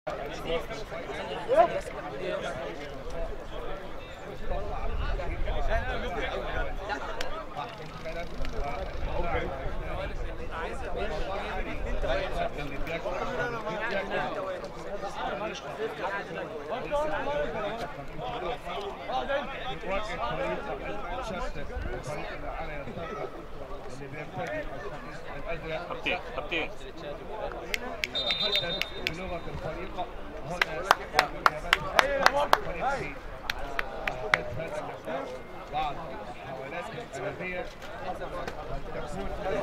بتواجه فريق مانشستر الفريق اللي على يسارها اللي بيرتدي الازرق خطين خطين تحدث بلغه الفريق هنا فريق أحدث هذا اللقاء بعض المحاولات الأمامية تكون كل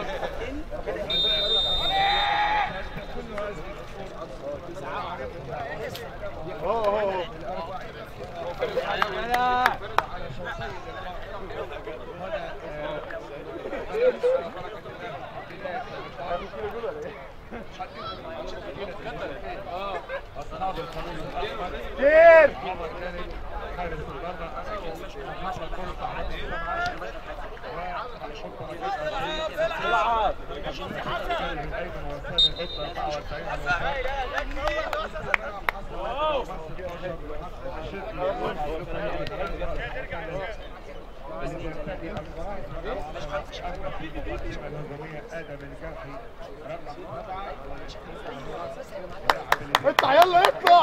هذه على شوطي اللقاء هنا أصحاب القانون الأحمر كتير مرة كانت حارس المرمى حصل فرصة عظيمة وهنحط العب الأيمن والثاني الحط 44 آدم الجرحي رقم سبعة اطلع يلا اطلع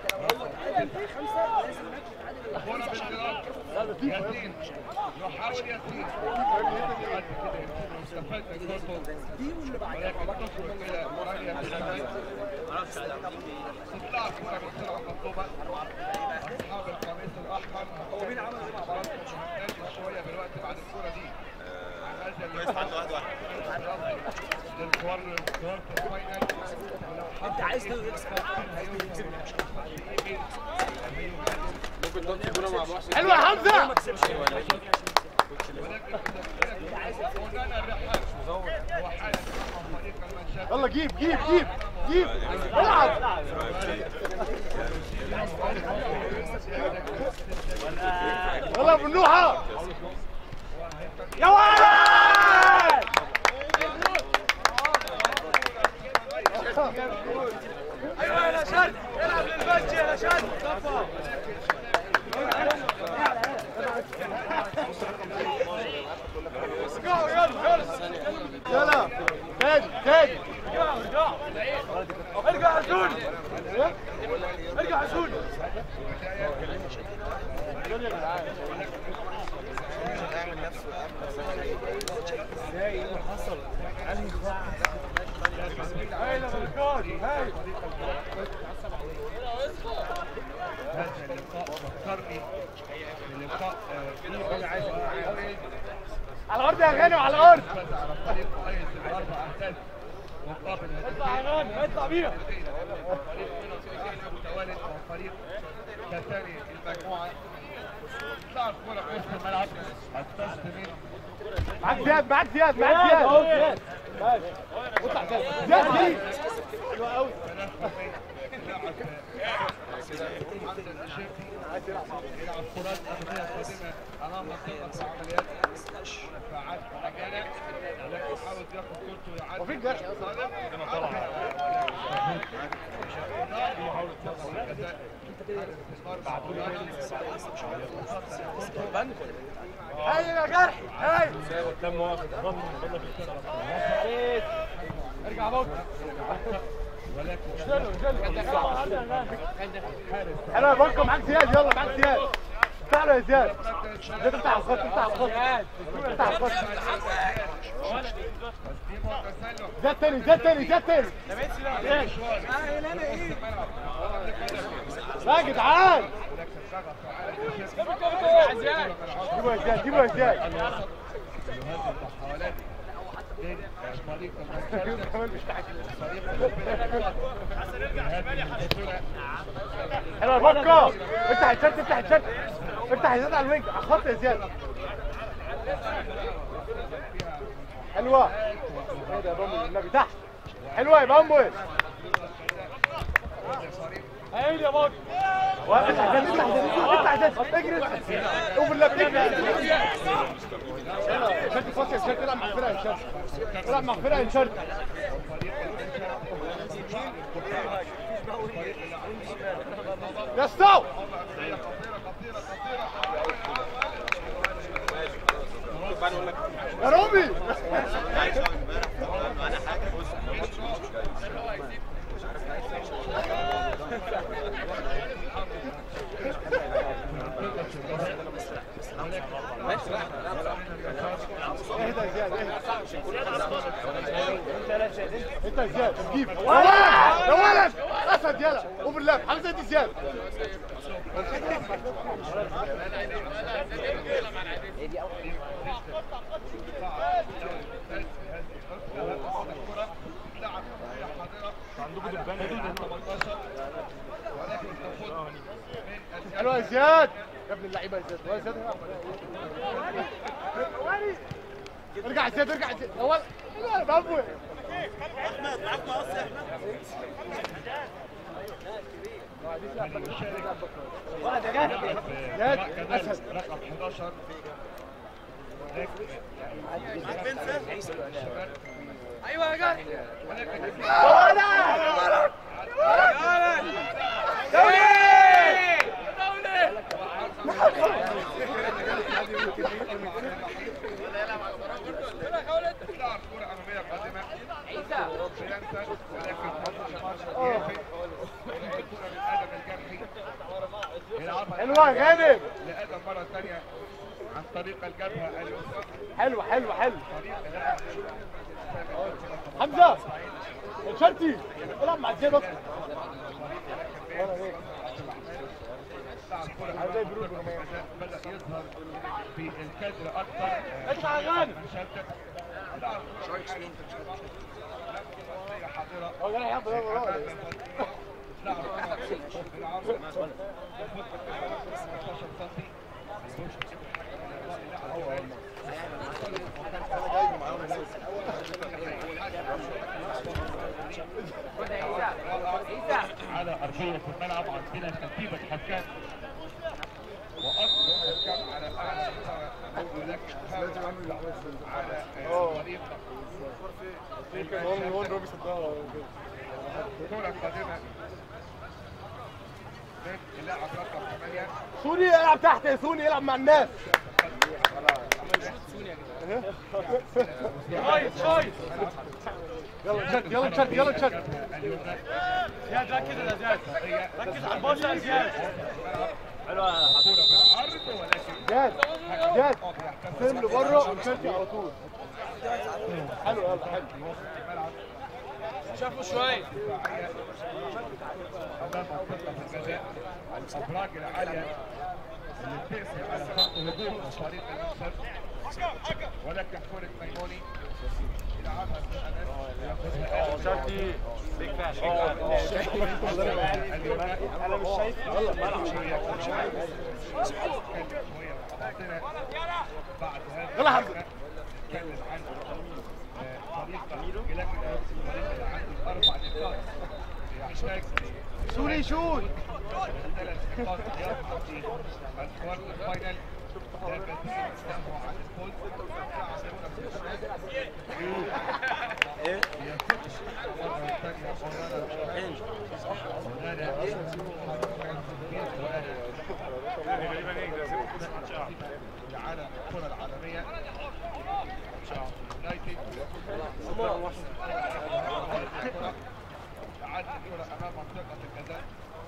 كرة بالانطلاق ياسين يحاول ياسين بعد كده يكون مستفاد من كورته ولكن تخرج الى رانيا بالشمال تطلع كرة بسرعة مطلوبة اصحاب القميص الاحمر هو مين عمل شوية بالوقت بعد الكرة دي للكوار كوارتر فاينل انت عايز تلغي حلوه يا حمزه يلا جيب جيب جيب جيب العب يلا يا ابو النوحه يا ولد ايوه يا شد العب للبنش يا شد يلا تاني تاني ارجع عزول ارجع عزول هاي لما هاي هذا اللقاء فكرني بلقاء فيه على الارض يا غانم على الارض فاز على فريق قيس باربع اهداف مقابل اطلع يا غانم اطلع بيها فريق متوالد وفريق كثاني المجموعه تلعب كره في وسط الملعب التست من معاك زياد معاك زياد معاك زياد اهو زياد ماشي اطلع زياد زياد دي حلوه قوي محمد الشيخي يلعب كرات أمامية قادمة أمام منطقة العمليات دفاعات معينة ولكن حاول ياخد كورته يعدي وفي جرح صالح هاي يا جرح هاي ارجع بوك ولكن حلو يا بوكو معاك زياد يلا معاك زياد تعالوا يا زياد زياد افتح على الخط افتح على الخط افتح على الخط زياد تاني زياد تاني زياد تاني لا يا جدعان جيبوا يا زياد جيبوا يا زياد هذه المحاولات بين فريق المنتخب كمان مش تحت فريق هذه البطولة حلو يا بوكو افتح الشات افتح الشات افتح يا زياد على الوينج على الخط يا زياد حلوه ايه ده يا بامبو النبي تحت حلوه يا بامبو ايه يا بوكو افتح يا زياد افتح يا زياد افتح يا زياد اجري قوم بالله اجري يلا شات فاصل يا شات العب مع فرقه يا شات العب مع فرقه يا شات يا استو يا روبي اهدى يا زياد اهدى انت يا زياد تجيب يا ولد يا ولد اسد يلا اوفرلاب حمزه دي زياد حلوه يا زياد يا ابن اللعيبه يا زياد يا زياد ارجع يا زياد ارجع يا زياد اول لا بابوي زياد اسد رقم 11 ايوه يا جدع تلعب كرة أمامية قادمة فرنسا ولكن يقفل الكرة من آدم الجرحي يلعبها حلوه يا غانم لآدم مرة ثانية عن طريق الجبهة اليسرى حلوه حلوه حلو طريق لاعب حمزه شرتي العب مع زياد اكتر لعب كرة زي برود روماني. بدأ يظهر في الكادر أكثر اطلع يا غانم مشاركة لعب كرة حاضرة هو جاي يحب يلا لعب بالعرض 15 سنتي على أرضية الملعب عندنا ترتيبة حكام وأصل حكام على أعلى مستوى ولكن فاول على طريق هون هون روبي صدقها كرة قادمة من اللاعب رقم 8 سوني العب تحت يا سوني العب مع الناس كويس كويس يلا نشد يلا نشد يلا نشد اليمنى زياد ركز يا زياد ركز على البوشه يا زياد حلوه كرة بالعرض ولكن زياد زياد فيلم لبره ونشد على طول حلو يلا حلو شافوا شويه امام منطقه الجزاء الابراج العاليه اللي بتقسي على خط هجوم فريق المنصر ولكن كره ميموني يلعبها في الامام ياخذها شفتي بيج فاش انا مش شايف بعد هذا يلا حمزة. نتكلم عن آه، طريقة لكن طريقة عنده أربع نقاط يحتاج سوني شوت ثلاث نقاط يرفع في الكوارتر فاينل لكن يستمع عن الفوز مرة ثانية مولانا على الكرة العالمية يونايتد تعدي الكرة أمام منطقة الجزاء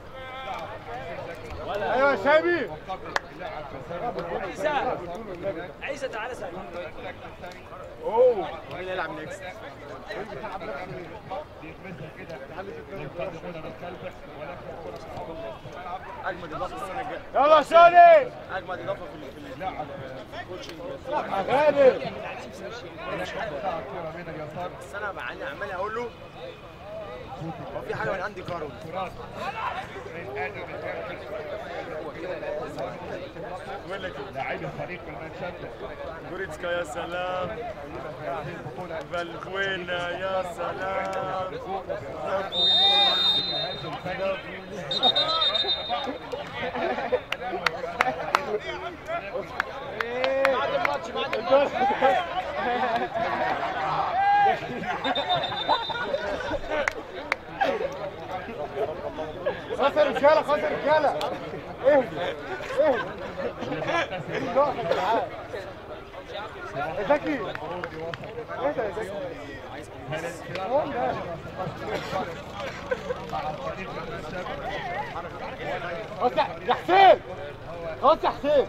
لعب ايوه يا سامي وقبل اللاعب عيسى عيسى تعالى سامي اوه مين يلعب نيكست بيتمثل كده يقدمون للكلب ولكن الكرة في الملعب اجمد اضافه السنه الجايه يلا سوني اجمد اضافه في في لاعب غالب قطع الكرة من اليسار السنه بعاني عمال اقول له هو في حاجه من عندي كارو كرات من آدم الجرحي لاعب فريق المانشستر جوريتسكا يا سلام هذه البطولة فالفوينا يا سلام بعد الماتش بعد الماتش خلاص يا رجاله خلاص يا رجاله اهدوا اهدوا مفيش وقت يا جدعان يا زكي اهدى يا زكي هو ده خلاص يا يا حسين خلاص يا حسين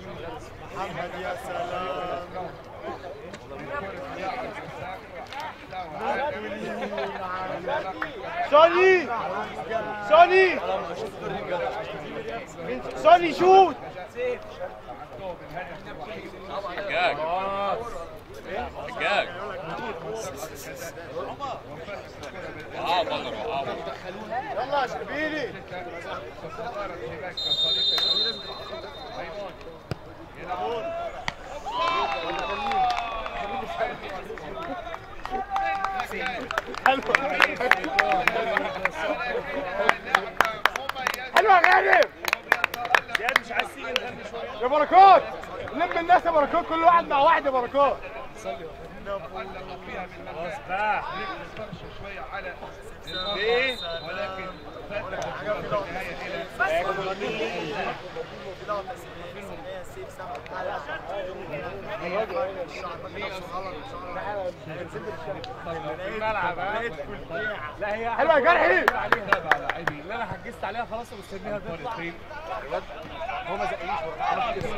سوني سوني سوني شوت حجاج حجاج اه بقر اه بقر يلا يا شربيني تصدرت هناك صديق ميمون يلعبون حلوه يا غالب زياد مش عايز تيجي نغني شويه يا بركات لم الناس يا بركات كل واحد مع واحد يا بركات علقوا فيها من خلاص مكان بقى استرشوا شويه على ليه؟ ولكن فتحوا الكرة في النهايه الى الملعب ها لا هي حلوه يا جرحي تابع لاعبي اللي انا حجزت عليها خلاص ومستنيها تطلع فريقين هو ما زقنيش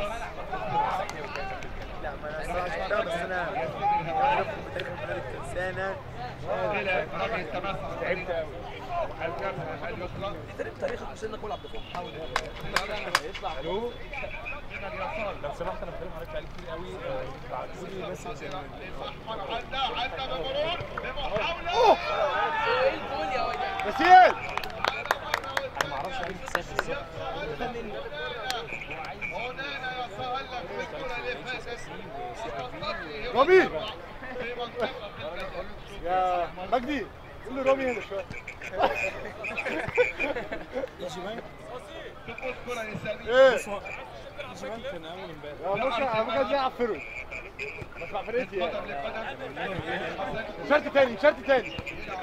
الى رمي التماس تعبت قوي الجبهه اليسرى تاريخك وسنك ولا عبد الفتاح يطلع الو من اليسار لو سمحت انا بكلم حضرتك عليك كتير قوي ابعتوا لي بس احمر عدى عدى بمرور بمحاوله ياسين ما اعرفش عليك حساب بالظبط هنا يسهل لك في الكره اللي فاتت رامي في منطقه يا مجدي قول له رامي هنا شويه تقول كره يساريه ايه زمان كان اول امبارح يا ممكن انا ممكن ازاي العب فرد بس مع فرقتي يعني قدم لقدم شرط تاني شرط تاني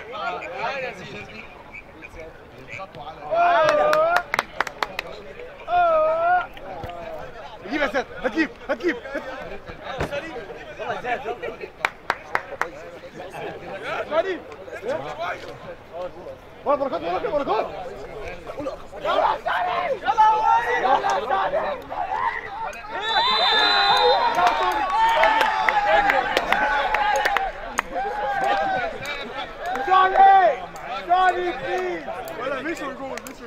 خطوه على هتجيب يا سيد هتجيب هتجيب شادي ولا بركات ولا كده بركات يلا يا شادي يلا يا شادي شادي شادي بليز ولا مش جول مش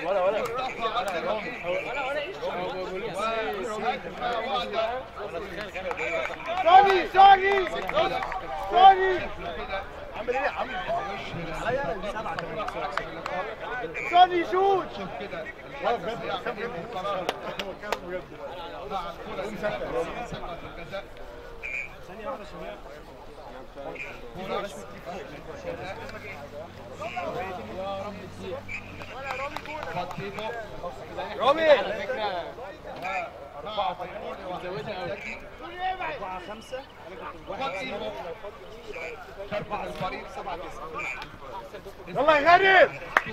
شادي شادي شادي عامل ايه يا عم شادي شوت شوف كده لا بجد حسام بجد هو كان بجد مع الكره ثقه الجزاء خطيبه رامي أربعة ميموني واحد أربعة خمسة خطيبه أربعة الفريق سبعة يلا يا غالب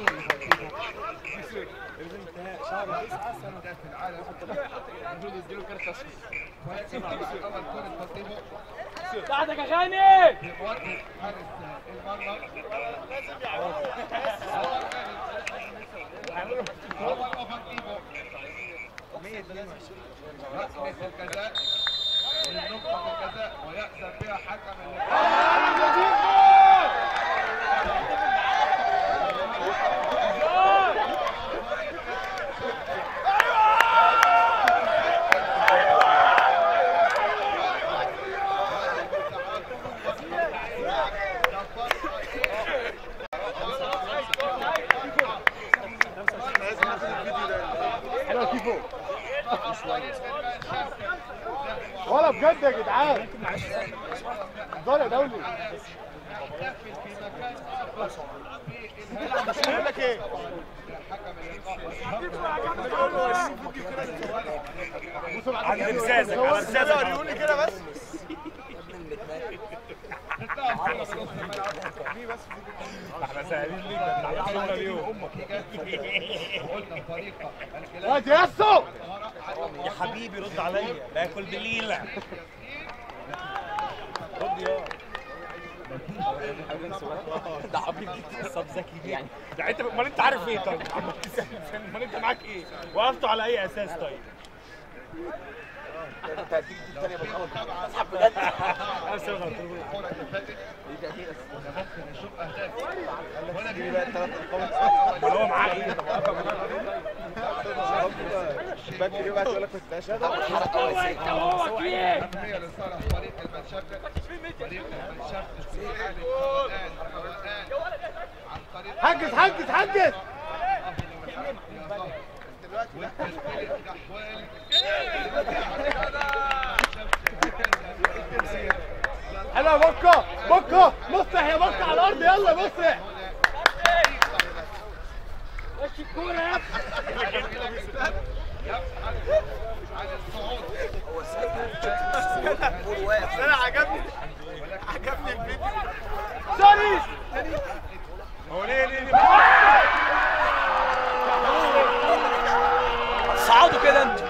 هداف العالم المفروض يديله كارت تصفيق ولكن أول كرة خطيبه بعدك يا غانم بيوجه حارس المرمى هو وفاتيبو ركلة الجزاء من نقطة الجزاء ويأذن بها حكم اللقاء حلوه كيفو ولا بجد يا جدعان ضايع دولي بقول لك ايه عند مساسك على مساسك وريوني كده بس احنا سهلين ليك ده احنا عملنا اليوم وقلنا فريق الكلاب واد ياسو يا حبيبي رد عليا باكل بليله رد يا ده عبيط جدا صاب ذكي يعني ده انت امال انت عارف ايه طيب عمال تسال امال انت معاك ايه وقفتوا على اي اساس طيب انت هتيجي الثانيه بالغلط اسحب بجد انا سامع غلط. الكرة اللي فاتت كنا ممكن نشوف اهداف ولا دي بقى الثلاث ارقام امال هو معاه ايه الشباك دي بقى تقول لك كنت اشهد أهمية لصالح فريق المنشفة فريق المنشفة في حالة الآن الآن عن طريق حجز حجز حجز والتسجيل الأحوال حلو يا بكه بكه مسرح يا بكه على الارض يلا مسرح ماشي الكوره يا ابني عن الصعود انا عجبني عجبني الفيديو سوري هو ليه ليه ليه صعدوا كده انتوا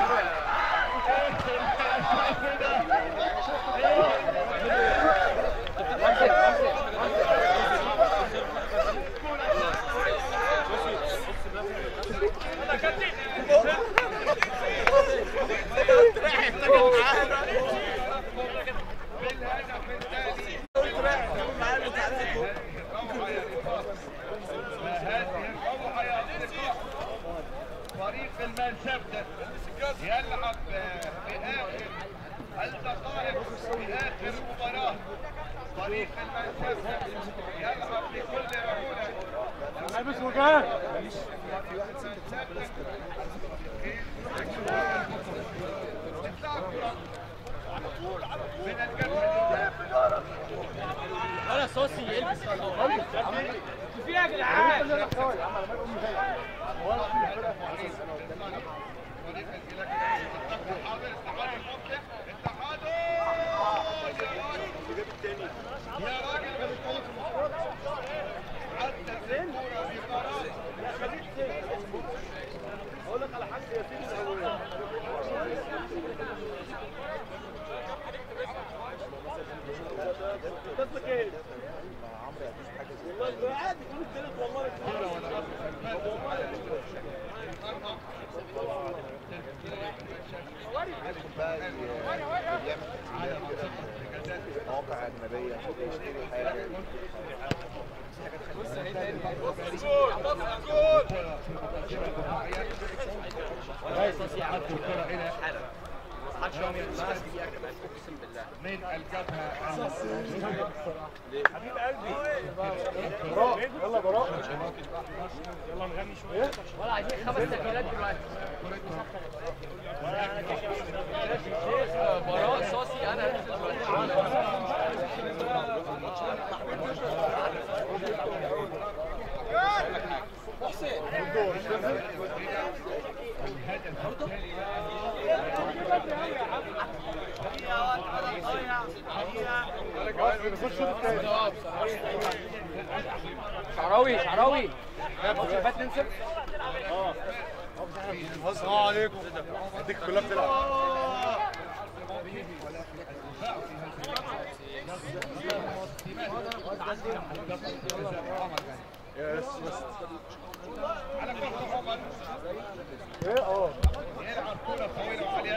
هذه الروعة يا أصدقاء فريق المنشفة يلعب في آخر الدقائق في آخر المباراة فريق المنشفة يلعب بكل رجولة البس وجهك من الجبهة ولا صوصي يلبس في ايه يا جدعان فريق الجلاك حاضر استعاد المبدع اتحاد يا راجل عدت الكورة في قرار مواقع اجنبيه يشتري حاجه من الجبهة براء يلا براء يلا نغني شويه ولا عايزين خمس تغييرات دلوقتي براء صوصي انا نخش الشوط الثاني شعراوي شعراوي ماتش اللي فات ننسى السلام عليكم اديك كلها بتلعب يس يس على كرة عمر ايه اه يلعب كرة طويلة وعالية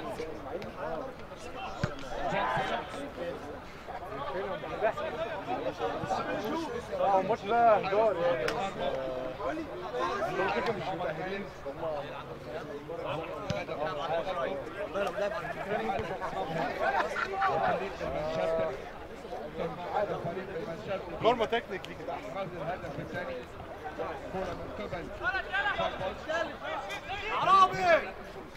اه الماتش ده هزار يعني بس الفكرة مش متأهلين كورما تكنيك ليك ده احسن رمز الهدف الثاني كرة من قبل عربي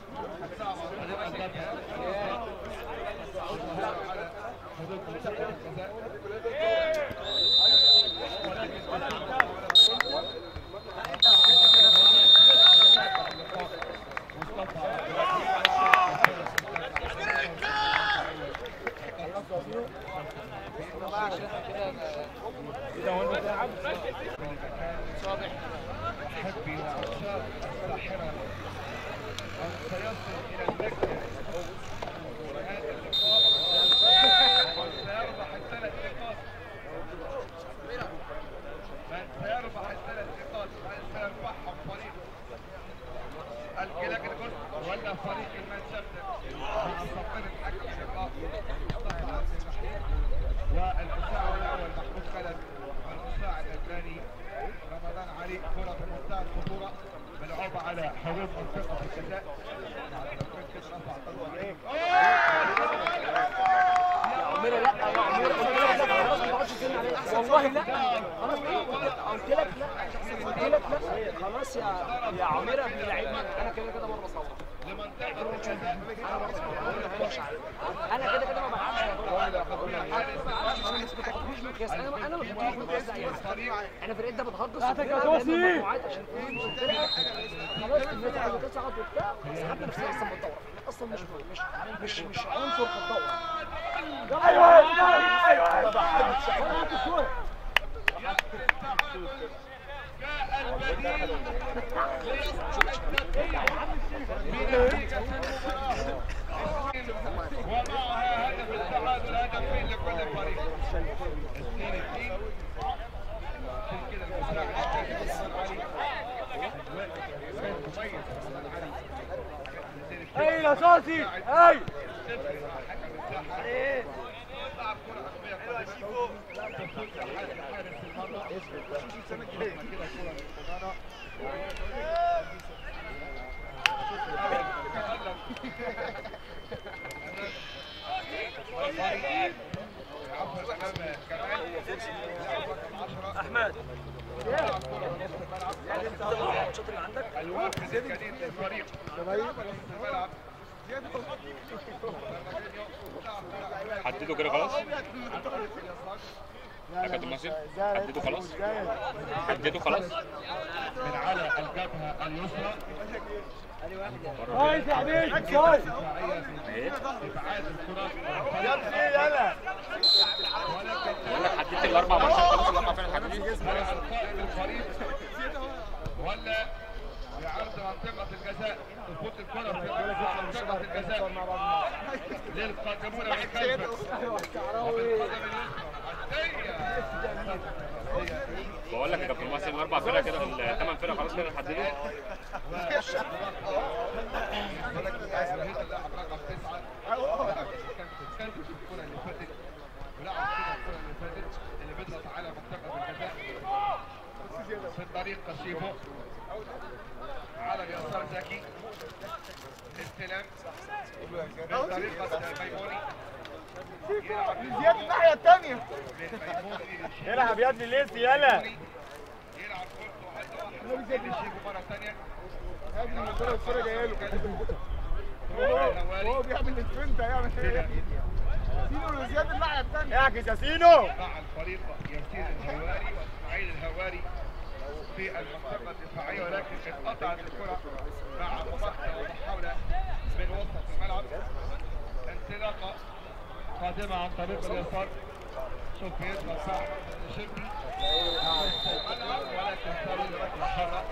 حدود منطقة الجزاء يحب يصل الى المركز هذا اللقاء سيربح الثلاث نقاط من سيربح الثلاث نقاط من سيربحهم فريق الكلاك الجزء ولا فريق المانشستر مع صفين الحكم اللقاء والمساعد الاول محمود خلف والمساعد الثاني رمضان علي كرة في منتهى الخطورة ملعوبة على حدود منطقة الجزاء رفع طلوع عمري لا يا عمري قلت لك لا خلاص ما تقعدش تزن عليا والله لا خلاص قلت لك لا قلت لك لا خلاص يا يا عمري ابن لعيب انا كده كده بره بصور لمنطقة الجزاء انا كده كده ما بلعبش يا بابا. انا مش بتاخدوش مقياس انا انا ما بتاخدوش مقياس زيك انا فرقت ده بتهجص بتلعب لأن المجموعات عشان تكون مش الفرقه خلاص الناس عايزه تصعد وبتاع سحبنا نفسنا اصلا من الدوره احنا اصلا مش مش مش مش عنصر في الدوره ايوه ايوه ومعها هدف التعادل هدفين لكل فريق اثنين اثنين عشان كده المساعد الثاني رمضان علي مميز رمضان علي اي يا صاصي اي لعب كرة أخبية قادمة تفوز حارس حارس المرمى كده كرة للمضانة احمد الوافد الجديد للفريق نص الملعب حددوا كده خلاص يا كابتن ناصر حددوا خلاص حددوا خلاص من على الجبهة اليسرى كويس يا حبيبي كويس ابعاد الكرة يا ابني يلا بقول لك حددت الاربع ماتشات خلاص الاربع فين حددوا القائد الفريق ولا بعرض منطقة الجزاء تفوت الكرة في منطقة الجزاء للقادمون من خلفه وبالقدم اليسرى عدية بقول لك يا كابتن مصر الاربع فرق كده الثمان فرق خلاص كده حددوا اللاعب رقم تسعة كان كان في الكرة اللي فاتت ولعب كده الكرة اللي فاتت اللي بيضغط على منطقة الجزاء في الطريق قشيبو على اليسار زكي استلام من طريقة ميموني يلعب زياد الناحية التانية من ميموني للشيخ العب يا ابني ليس يلا يلعب كورته واحدة واحدة للشيخ مرة ثانية يا ابني الكرة الكرة جاية له الهواري هو بيعمل الفنتة يعمل ايه؟ سينو لزياد الناحية التانية اعكس يا سينو مع الفريق يسير الهواري واسماعيل الهواري في المنطقة الدفاعية ولكن انقطعت الكرة مع ممحة ومحاولة من وسط الملعب انطلاقة قادمة عن طريق اليسار شوف بيضغط صح شبري الملعب ولكن صار ركلة حرة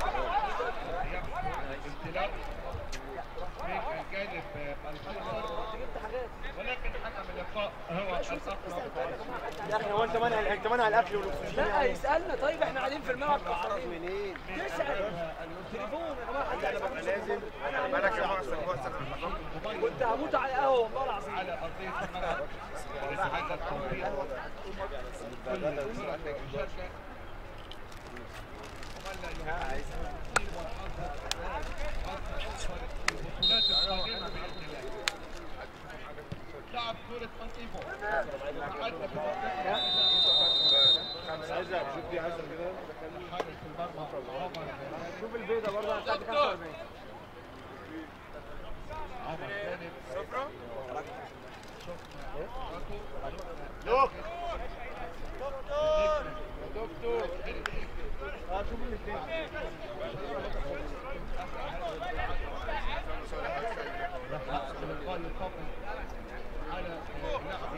انطلاق من الجانب الايسر ولكن حكم اللقاء هو الاقرب يا اخي هو انت مانع انت مانع الاكل والاكسجين لا يسالنا طيب احنا قاعدين في الملعب منين تسال تليفون يا جماعه حد يعرف لازم انا بالك يا محسن محسن كنت هموت على القهوه والله العظيم على ارضيه الملعب لهذا التوفيق كل المشاركه ومن لا يحب والحظ البطولات القادمه باذن الله لعب كرة منطيفو عدى في عايزة شوف دي عايزة كده حارس المرمى عمر شوف البيضه برضه انا بتاعتي 45 عمر جانب صفرة لوك دكتور اه شوف الاثنين اللقاء يقابل على لاعب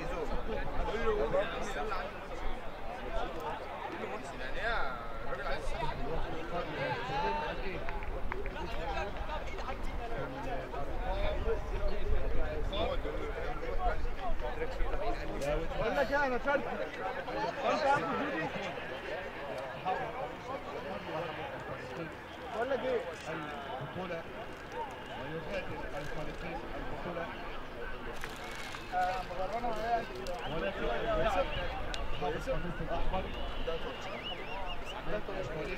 انا فهمت انت عم جودي ولا ايه البطولة ويغادر الفريقين البطولة مغرمه يعني ولكن اللاعب حافظ القميص الأحمر فريق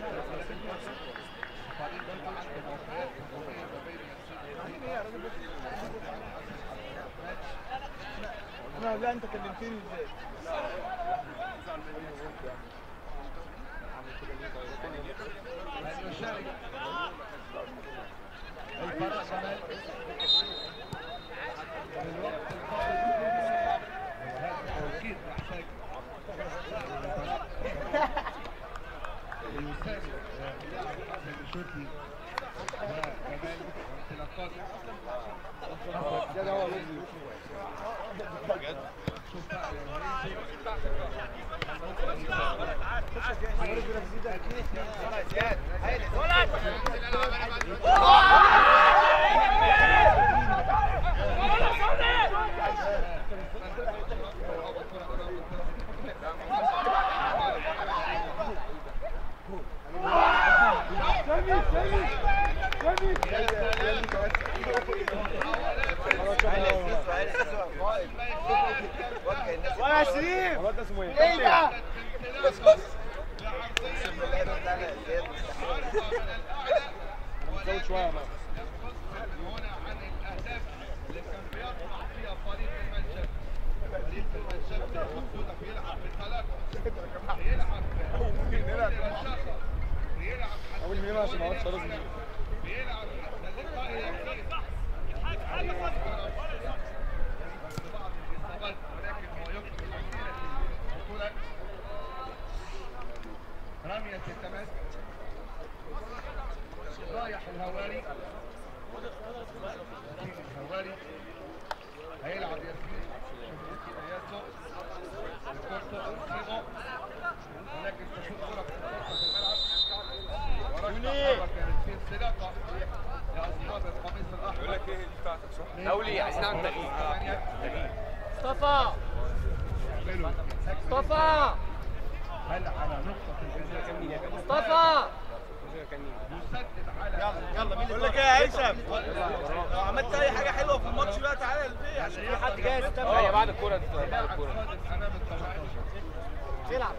فريق عنده موقعات جمهورية ما بين انا لا انت كلمتني ازاي أن يشارك الفرق شمال في الوقت القادم وهذا التوقيت يحتاج ليساند اللاعب حسن الشرطي وجمال وانطلاقات ده هو رجلي شوف بقى يا سامي سامي سامي ولا شريف الواد ده اسمه ايه؟ ايه ده؟ زود شويه يا مان هنا عن الاهداف اللي كان بيطمع فيها فريق المنشد فريق المنشد المفروض بيلعب بثلاثه بيلعب برشاقه بيلعب اول مين عشان ما اقعدش لازم بيلعب حتى اللقاء الاخير بعض الاصابات ولكن هو يكمل مسيره البطوله رميه التماس رايح الهواري ياسين الهواري هيلعب ياسين شوفوكي اياسو الكورتو انسيمو ولكن تشوف كرة في الكورتو في الملعب وركلة حرة كانت في انطلاقة لأصحاب القميص الأحمر يقول لك إيه بتاعتك صح؟ دولي عايزين نعمل تغيير مصطفى مصطفى هل على نقطة الجزاء مصطفى يسدد على يلا مين بقول لك ايه يا هيثم لو عملت اي حاجه حلوه في الماتش بقى تعالى البيت عشان في حد جاي هي بعد الكوره دي بعد لاعب الكوره صادق أمام ال 18 تلعب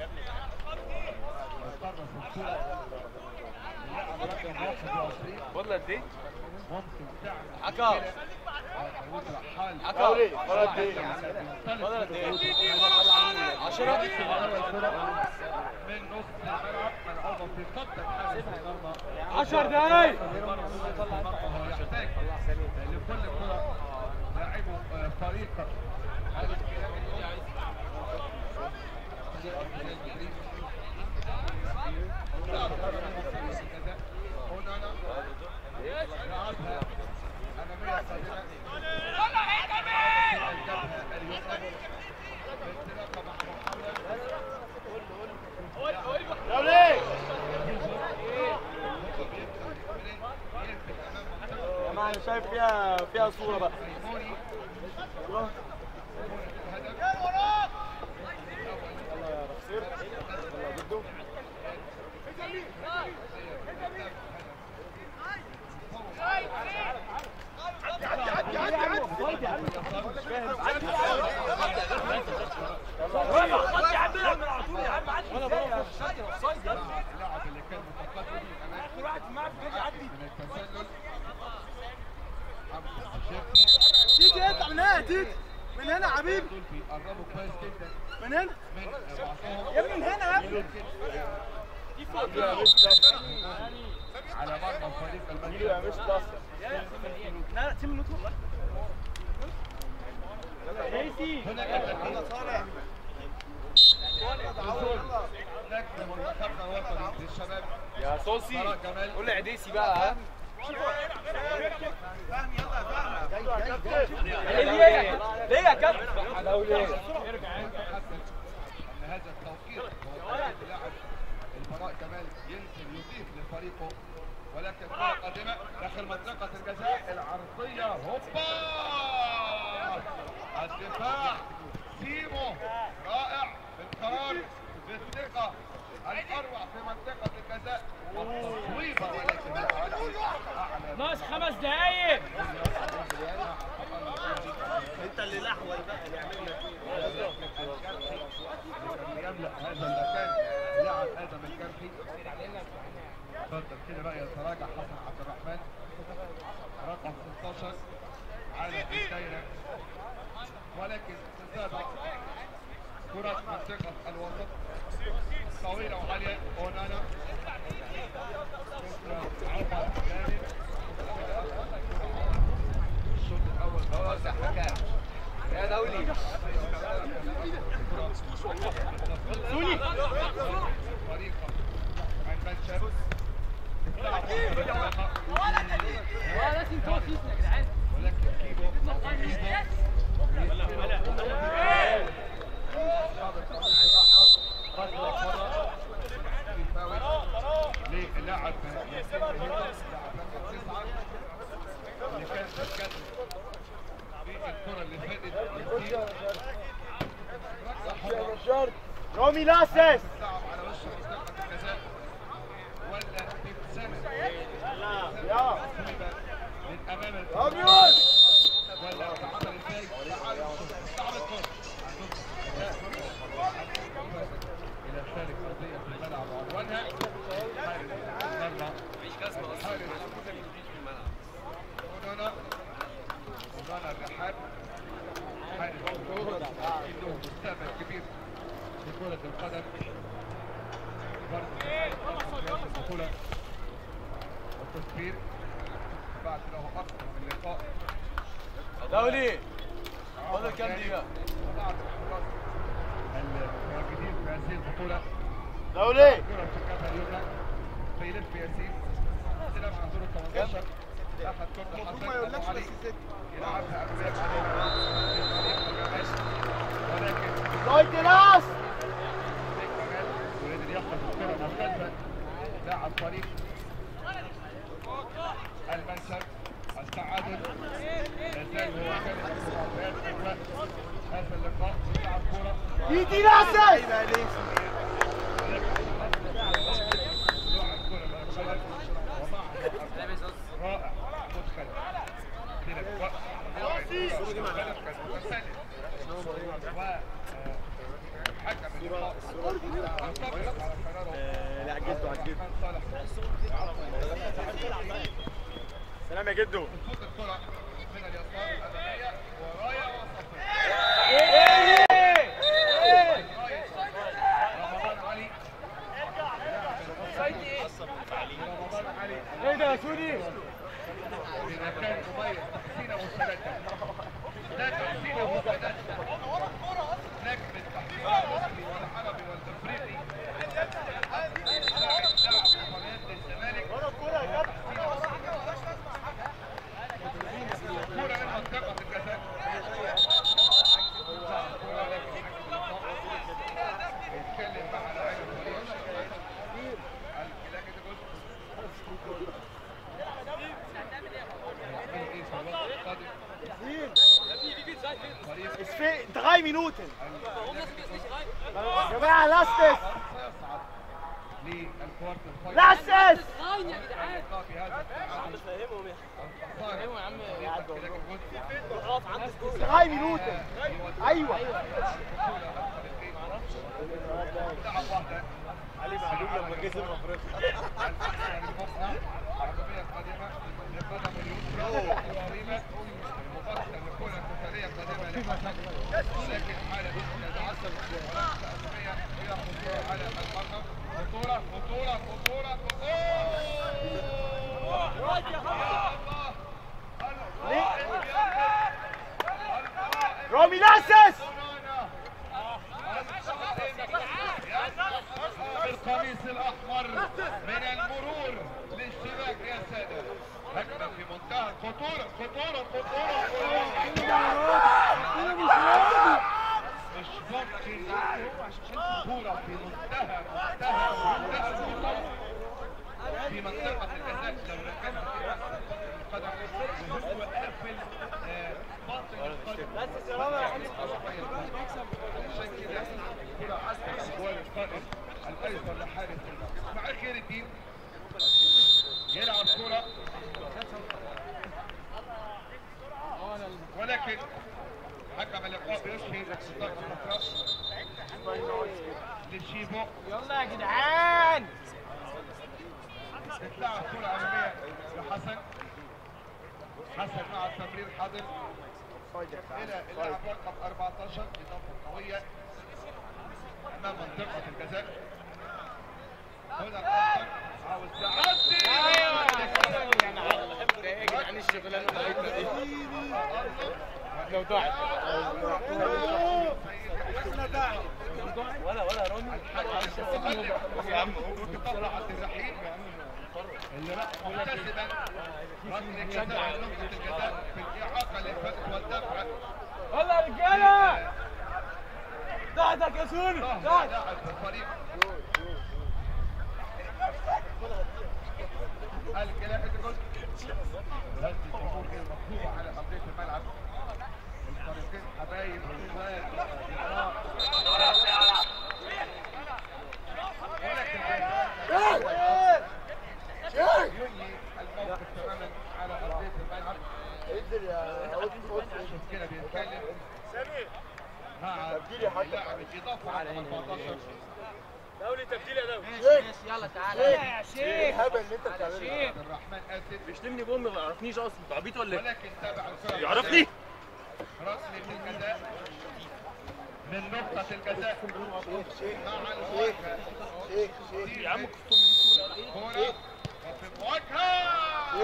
القرن في الكورة اللاعب رقم 21 فاضل قد ايه؟ ممكن تعمل عكا. مشكلة. آه، داوود رحال عكا. فضل قد ايه؟ 10 من نص الملعب ملعوبة في خط الحارس المرمى 10 دقايق هو يحتاج لكل كرة لاعبو آه، فريق الف لعبها أمامية صغيرة الجبهة اليسرى بانطلاقة مع محمد يا مان انا شايف فيها فيها صوره بقى اللاعب اللي كان متقدم امام من التسلل حمزه الشرقي تيجي اطلع من هنا تيجي من هنا يا حبيبي دول بيقربوا كويس جدا من هنا من بعضهم يا ابني من هنا يا ابني على مرمى فريق المنشد يا مش تصل لا سيب النوت والله هناك تدخين نجم منتخبنا الوطني للشباب يا صوصي طارق جمال قول لي عديسي بقى ها ليه ليه يا كابتن دولي حسن ان هذا التوقيت هو توقيت لاعب البراء كمال ينزل يضيف لفريقه ولكن كرة قادمة داخل منطقة الجزاء العرضية هوبا الدفاع سيمو بالثقة الأروع في منطقة الجزاء والتصويبة ولكن أعلى ناقص خمس دقايق انت اللي الاحول بقى اللي عملنا اللي يملأ هذا المكان لعب آدم الكرخي اتفضل كده بقى يتراجع حسن عبد الرحمن رقم 16 على الدايرة ولكن تتابع كرة منطقة الوسط طويلة وعالية اونانا كرة عمر جامد الشوط الأول خلاص يا حكام يا دولي سوني طريقة المنشب بتلعب اه لازم تقف يا جدعان ولكن كيبو للاعب ياسين هيدا لاعب رقم تسعة اللي كان بيتكلم في الكرة اللي فاتت ياسين رقصة حرة رامي لاسس تلعب على وش منطقة الجزاء ولا تتسند يا من امام ابيض ولا تعمل ازاي تعال صعب الكرة الى شارك ارضية في الملعب وعنوانها حارس المرمى مفيش كسبة اصلا ونانا ونانا الرحاب حارس له مستقبل كبير في كرة القدم برضه البطولة والتصوير بعد له أكثر من لقاء دولي فاضل كام دقيقة؟ بعض الحراس المتواجدين في هذه البطولة دولي كرة في الجبهة اليمنى بيلف ياسين استلام عن دور ال 18 أخذ كرة المفروض حسن ما أبو يقولكش علي بس ست يلعبها أبو بكر ولكن لايت راس كمان وقدر ياخد الكرة مرتدة لاعب فريق المنشب التعادل لا زال هو كان في مباريات أجواء هذا اللقاء يلعب كرة ايدي لاسس يبقى ليه نوع الكرة الأخيرة ومع رائع مدخل كده في وقت نوع الكرة المختلف كان متسلل وحكم اللقاء ينطبق على قراره لا عجزته عجزته الرحمن صالح سلام يا جدو بتفوت الكرة من اليسار الأمامية ورايا وصفر رمضان علي رمضان علي ايه ده يا سوني بمكان مميز تحسين وثلاثة لا تحسين وثلاثة نجم التحكيم المصري والعربي والافريقي لاعب لاعب مباريات للزمالك كرة من منطقة الجزاء كرة لكن يتكلم مع لاعب الفريق الكلاكي ده جزء هيعملوا ايه في الوقت القادم فريق اسفي دغاي مينوتن الكلاكي ده جزء يا جماعه لاستس سيصعد للكوارتر فاينل لاستس خاين يا جدعان اللقاء في هذا التعادل فاهمه يا عم قاعد دغاي مينوتن ايوه لعب واحدة علي معلوم لما كسب افريقيا عربية قادمة لقدم اليسرى قريبة المباشرة لكرة قتالية قادمة لحسن ولكن حالة تتعثر ولمسة أسمية فيها خطورة على المرمى خطورة خطورة خطورة خطورة رامي لاسس القميص الاحمر من المرور للشباك يا ساده هجمه في منتهى الخطوره خطوره خطوره خطوره مش ممكن خطوره في منتهى منتهى منتهى الخطوره في منطقه الجزاء لو ركزت كده القدم وهو قافل آه، باطن القدم عشان كده الكرة عسكر جوال القائم حارس ولا حارس اسماعيل خير الدين يلعب كرة ولكن حكم اللقاء بيشفي ضربة خطأ لشيبو يلا يا جدعان تتلعب كرة أمامية لحسن حسن مع التمرير حاضر إلى اللاعب رقم 14 إضافة قوية أمام منطقة الجزاء هنا الأخضر عاوز يعدي يا جدعان الشغلانه بتاعتنا دي لو ضاعت ولا ولا روني يا عم وتطلع عبد الرحيم اللي راح محتسبا ركن الجزاء عن نقطة الجزاء في الإعاقة للفتح والدفع يلا يا رجاله تحتك يا سوري تحت لاعب الفريق الكلام الجول هذه الامور هي مطلوبه على ارضيه الملعب الفريقين حبايب واخوات واصدقاء ولكن ينهي الموقف تماما على ارضيه الملعب انزل يا عشان كده بيتكلم مع اللاعب الاضافه على 14 دولي تبديل يا دولي يلا تعالى يا شيخ الهبل اللي انت بتعمله شيخ عبد الرحمن اسد بيشتمني بامي ما يعرفنيش اصلا انت عبيط ولا ايه؟ ولكن تابع الكره يعرفني؟ ركله الجزاء من نقطة الجزاء مع المواجهة شيخ شيخ يا عم كرة وفي مواجهة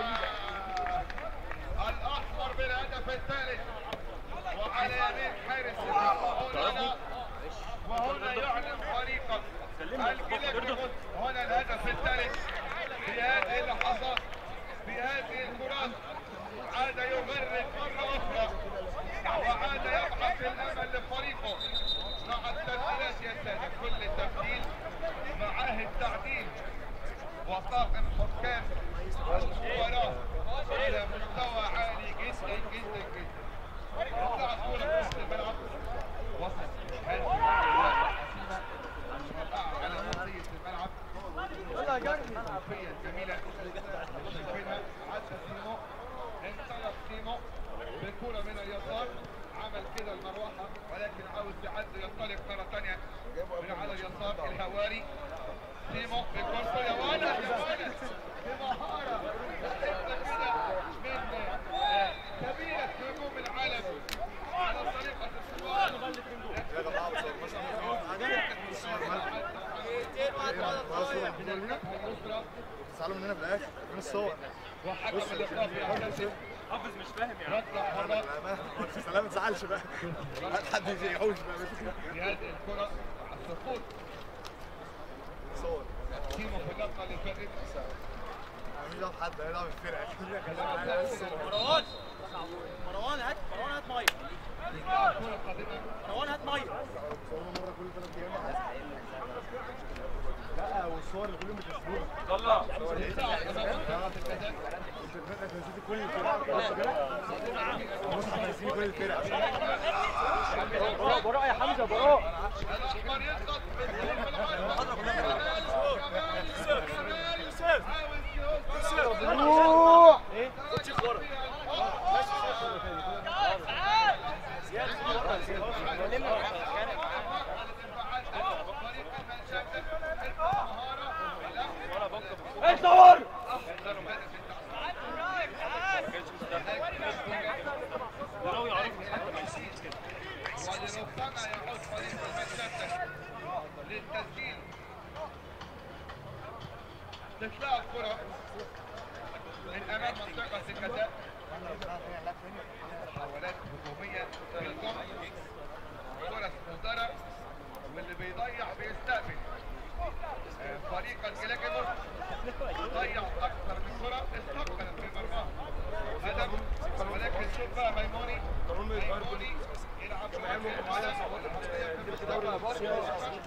الأحمر بالهدف الثالث وعلى يمين حارس هنا وهنا يعلن فريقا الكلاكي هنا الهدف الثالث في هذه اللحظات في هذه الكرات عاد يغرد مرة أخرى وعاد يبحث الأمل لفريقه مع التبديلات يا سادة كل تبديل معاه التعديل وطاقم حكام المباراة إلى مستوى عالي جدا جدا جدا يطلع الكرة في وسط الملعب وسط هذه الكرات الحاسمة الموقعة على أرضية الملعب الخلفية الجميلة اللي شايفينها عدى سيمو انطلق سيمو بكرة من اليسار عمل كده المروحة ولكن عاوز يعدي ينطلق مرة ثانية من على اليسار الهواري سيمو بكرة يا ولد يا ولد بمهارة حتة كده من آه، كبيرة نجوم العالم على طريقة السؤال تزعلوا مننا في الاخر من الصور وحكم اللقاء يحتسب حافظ مش فاهم يا عم رد حرات سلام ما تزعلش بقى هات حد يعوش بقى في هذه الكرة السقوط صور سيمو في اللقطة اللي فاتت مش دعوه بحد انا دعوه بالفرقه مروان مروان هات مروان هات ميه الكرة القادمة مروان هات ميه صورنا مره كل ثلاث ايام لا والصور اللي كل يوم بتنزلوها يساعد أمام منطقة الجزاء الفرقه نزلت كل الفرق بص كده بص احنا نزلنا كل الفرق براء براء يا حمزه براء الأحمر يضغط بالسلم العرض كمال كمال يوسف عاوز يوصل روح اصور ولربما يعود فريق المنشستر للتسجيل تتلعب كرة من أمام منطقة الجزاء محاولات هجومية في الجمع كرة مهدرة واللي بيضيع بيستقبل آه، فريق الجلاجيموس ضيع أكثر من كرة استقبل في مرماه هدف ولكن شوف بقى ميموني ميموني يلعب على